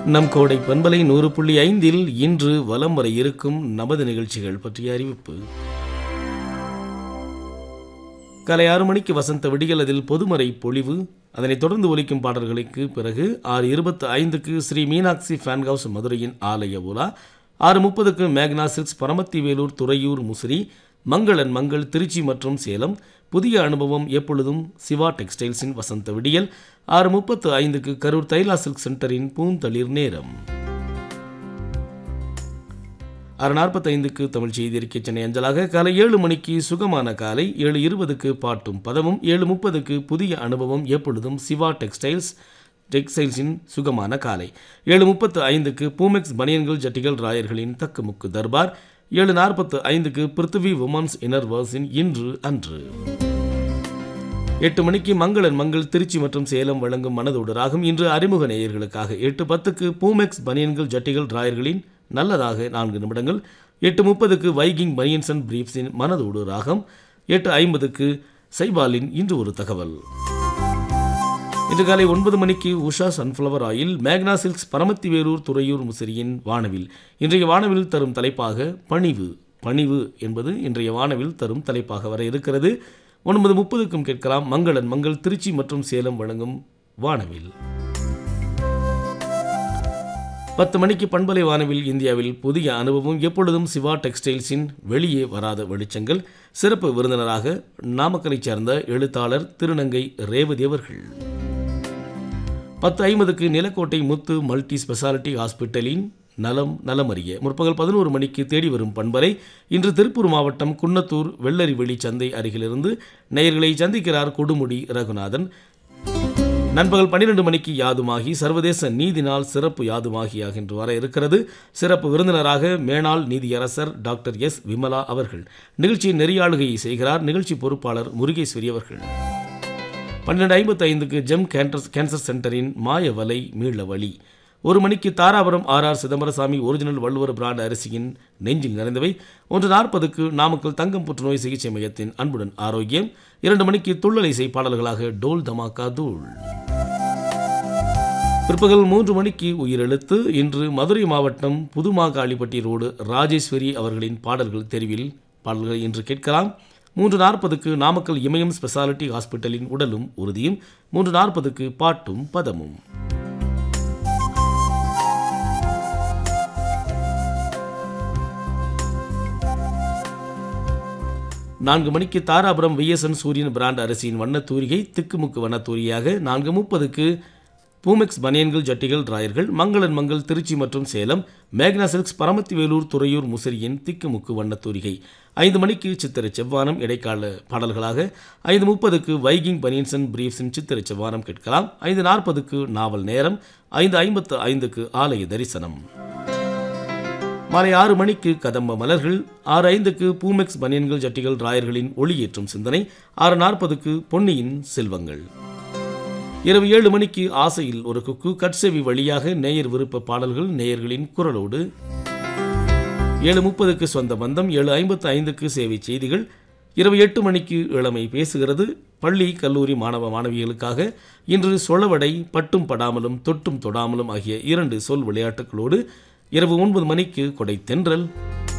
நம் கோடை பண்பலை நூறு புள்ளி ஐந்தில் இன்று வலம் வர இருக்கும் நமது நிகழ்ச்சிகள் பற்றிய அறிவிப்பு காலை ஆறு மணிக்கு வசந்த விடியல் அதில் பொதுமறை பொழிவு அதனைத் தொடர்ந்து ஒலிக்கும் பாடல்களுக்கு பிறகு ஆறு இருபத்து ஐந்துக்கு ஸ்ரீ மீனாட்சி ஃபேன் ஹவுஸ் மதுரையின் ஆலய உலா ஆறு முப்பதுக்கு மேக்னா சில்க்ஸ் பரமத்தி வேலூர் துறையூர் முசிறி மங்களன் மங்கள் திருச்சி மற்றும் சேலம் புதிய அனுபவம் எப்பொழுதும் சிவா டெக்ஸ்டைல்ஸின் வசந்த விடியல் ஆறு முப்பத்து ஐந்துக்கு கரூர் தைலா சில்க் சென்டரின் பூந்தளிர் நேரம் ஆறு நாற்பத்தைந்துக்கு தமிழ் செய்தி அறிக்கை சென்னை அஞ்சலாக காலை ஏழு மணிக்கு சுகமான காலை ஏழு இருபதுக்கு பாட்டும் பதமும் ஏழு முப்பதுக்கு புதிய அனுபவம் எப்பொழுதும் சிவா டெக்ஸ்டைல்ஸ் டெக்ஸ்டைல்ஸின் சுகமான காலை ஏழு முப்பத்து ஐந்துக்கு பூமெக்ஸ் பனியன்கள் ஜட்டிகள் ராயர்களின் தக்குமுக்கு தர்பார் ஏழு நாற்பத்து ஐந்துக்கு பிருத்திவி உமன்ஸ் இன்னர் வேர்ஸின் இன்று அன்று எட்டு மணிக்கு மங்களன் மங்கள் திருச்சி மற்றும் சேலம் வழங்கும் மனதோடு ராகம் இன்று அறிமுக நேயர்களுக்காக எட்டு பத்துக்கு பூமெக்ஸ் பனியன்கள் ஜட்டிகள் டிராயர்களின் நல்லதாக நான்கு நிமிடங்கள் எட்டு முப்பதுக்கு வைகிங் பனியன்ஸ் அண்ட் பிரீப்ஸின் மனதோடு ராகம் எட்டு ஐம்பதுக்கு சைபாலின் இன்று ஒரு தகவல் இன்று காலை ஒன்பது மணிக்கு உஷா சன்ஃப்ளவர் ஆயில் மேக்னா சில்க்ஸ் பரமத்தி வேலூர் துறையூர் முசிறியின் வானவில் இன்றைய வானவில் தரும் தலைப்பாக பணிவு பணிவு என்பது இன்றைய வானவில் தரும் தலைப்பாக வர இருக்கிறது ஒன்பது முப்பதுக்கும் கேட்கலாம் மங்களன் மங்கள் திருச்சி மற்றும் சேலம் வழங்கும் வானவில் பத்து மணிக்கு பண்பலை வானவில் இந்தியாவில் புதிய அனுபவம் எப்பொழுதும் சிவா டெக்ஸ்டைல்ஸின் வெளியே வராத வெளிச்சங்கள் சிறப்பு விருந்தினராக நாமக்கலைச் சேர்ந்த எழுத்தாளர் திருநங்கை ரேவதி அவர்கள் பத்து ஐம்பதுக்கு நிலக்கோட்டை முத்து மல்டி ஸ்பெஷாலிட்டி ஹாஸ்பிட்டலின் நலம் நலமறிய முற்பகல் பதினோரு மணிக்கு தேடி வரும் பண்பலை இன்று திருப்பூர் மாவட்டம் குன்னத்தூர் வெள்ளரிவெளி சந்தை அருகிலிருந்து நேயர்களை சந்திக்கிறார் கொடுமுடி ரகுநாதன் நண்பகல் பன்னிரண்டு மணிக்கு யாதுமாகி சர்வதேச நீதி நாள் சிறப்பு யாதுமாகியாக இன்று வர இருக்கிறது சிறப்பு விருந்தினராக மேனாள் நீதியரசர் டாக்டர் எஸ் விமலா அவர்கள் நிகழ்ச்சியின் நெறியாளுகையை செய்கிறார் நிகழ்ச்சி பொறுப்பாளர் முருகேஸ்வரி அவர்கள் பன்னெண்டு ஐம்பத்தி ஐந்துக்கு ஜெம் கேன்சர் கேன்சர் சென்டரின் மாய வலை மீள வழி ஒரு மணிக்கு Dharapuram R R Chidambarasamy original Valluvar brand அரிசியின் நெஞ்சில் நிறைந்தவை ஒன்று நாற்பதுக்கு நாமக்கல் தங்கம் புற்றுநோய் சிகிச்சை மையத்தின் அன்புடன் ஆரோக்கியம் இரண்டு மணிக்கு துள்ளல் இசை பாடல்களாக டோல் தமாக்கா தூள் பிற்பகல் மூன்று மணிக்கு உயிரெழுத்து இன்று மதுரை மாவட்டம் புதுமாகாளிப்பட்டி ரோடு ராஜேஸ்வரி அவர்களின் பாடல்கள் தெரிவில் பாடல்களை இன்று கேட்கலாம் மூன்று நாற்பதுக்கு நாமக்கல் இமயம் ஸ்பெஷாலிட்டி ஹாஸ்பிட்டலின் உடலும் உறுதியும் மூன்று நாற்பதுக்கு பாட்டும் பதமும் நான்கு மணிக்கு தாராபுரம் விஎஸ்என் சூரியன் பிராண்ட் அரிசியின் வண்ண தூரிகை திக்குமுக்கு வண்ண தூரியாக நான்கு முப்பதுக்கு பூமெக்ஸ் பனியன்கள் ஜட்டிகள் டிராயர்கள் மங்களன் மங்கள் திருச்சி மற்றும் சேலம் மேக்னா சில்க்ஸ் பரமத்தி வேலூர் துறையூர் முசிறியின் திக்குமுக்கு வண்ண தூரிகை ஐந்து மணிக்கு சித்திரை செவ்வானம் இடைக்கால பாடல்களாக ஐந்து முப்பதுக்கு வைகிங் பனியன்சன் பிரீஃப்ஸின் சித்திரை செவ்வானம் கேட்கலாம் ஐந்து நாற்பதுக்கு நாவல் நேரம் ஐந்து ஐம்பத்து ஐந்துக்கு ஆலய தரிசனம் மாலை ஆறு மணிக்கு கதம்ப மலர்கள் ஆறு ஐந்துக்கு பூமெக்ஸ் பனியன்கள் ஜட்டிகள் ராயர்களின் ஒளியேற்றும் சிந்தனை ஆறு நாற்பதுக்கு பொன்னியின் செல்வங்கள் இரவு ஏழு மணிக்கு ஆசையில் ஒரு குக்கு கட்செவி வழியாக நேயர் விருப்ப பாடல்கள் நேயர்களின் குரலோடு ஏழு முப்பதுக்கு சொந்த பந்தம் ஏழு ஐம்பத்து ஐந்துக்கு சேவை செய்திகள் இரவு எட்டு மணிக்கு இளமை பேசுகிறது பள்ளி கல்லூரி மாணவ மாணவிகளுக்காக இன்று சொலவடை பட்டும் படாமலும் தொட்டும் தொடாமலும் ஆகிய இரண்டு சொல் விளையாட்டுகளோடு இரவு ஒன்பது மணிக்கு கொடை தென்றல்